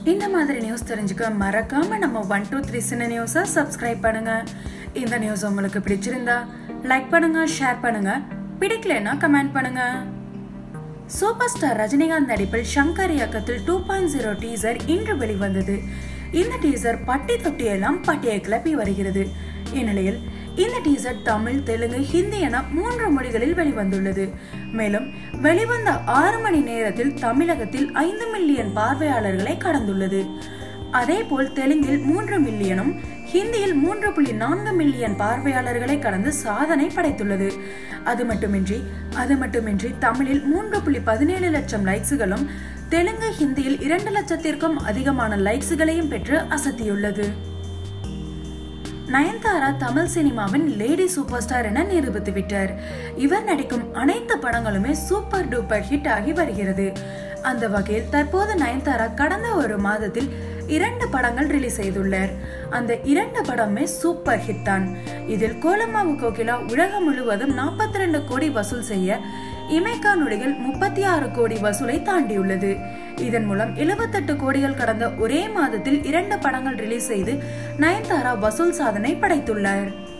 இந்த மாதிரி நியூஸ் தெரிஞ்சுக்க மறக்காம நம்ம ஒன் டூ த்ரீ சின்ன நியூஸை சப்ஸ்கிரைப் பண்ணுங்க இந்த நியூஸ் உங்களுக்கு பிடிச்சிருந்தா லைக் பண்ணுங்க ஷேர் பண்ணுங்க பிடிக்கலன்னா கமெண்ட் பண்ணுங்க சூப்பர் ஸ்டார் ரஜினிகாந்த் நடிப்பில் ஷங்கர் இயக்கத்தில் டூ பாயிண்ட் ஜீரோ டீசர் இன்று வெளிவந்தது இந்த டீசர் பட்டி தொட்டியெல்லாம் பட்டியை கிளப்பி வருகிறது இந்நிலையில் இந்த டீசர் தமிழ் தெலுங்கு ஹிந்தி என மூன்று மொழிகளில் வெளிவந்துள்ளது மேலும் வெளிவந்த ஆறு மணி நேரத்தில் தமிழகத்தில் ஐந்து மில்லியன் பார்வையாளர்களை கடந்துள்ளது அதேபோல் தெலுங்கில் மூன்று மில்லியனும் ஹிந்தியில் மூன்று புள்ளி நான்கு மில்லியன் பார்வையாளர்களை கடந்து சாதனை படைத்துள்ளது அது மட்டுமின்றி அது மட்டுமின்றி தமிழில் மூன்று புள்ளி பதினேழு லட்சம் லைக்ஸுகளும் தெலுங்கு ஹிந்தியில் இரண்டு லட்சத்திற்கும் அதிகமான லைக்ஸுகளையும் பெற்று அசத்தியுள்ளது நயன்தாரா தமிழ் சினிமாவின் லேடி சூப்பர் ஸ்டார் என நிரூபித்து விட்டார் இவர் நடிக்கும் அனைத்து படங்களுமே சூப்பர் டூப்பர் ஹிட் ஆகி வருகிறது அந்த வகையில் தற்போது நயன்தாரா கடந்த ஒரு மாதத்தில் இரண்டு படங்கள் ரிலீஸ் செய்துள்ளார் அந்த இரண்டு படமே சூப்பர் ஹிட் தான் இதில் கோலமாவு கோகிலா உலகம் முழுவதும் நாற்பத்தி ரெண்டு கோடி வசூல் செய்ய இமைக்கா நொடிகள் முப்பத்தி ஆறு கோடி வசூலை தாண்டியுள்ளது இதன் மூலம் எழுபத்தெட்டு கோடிகள் கடந்த ஒரே மாதத்தில் இரண்டு படங்கள் ரிலீஸ் செய்து நயன்தாரா வசூல் சாதனை படைத்துள்ளார்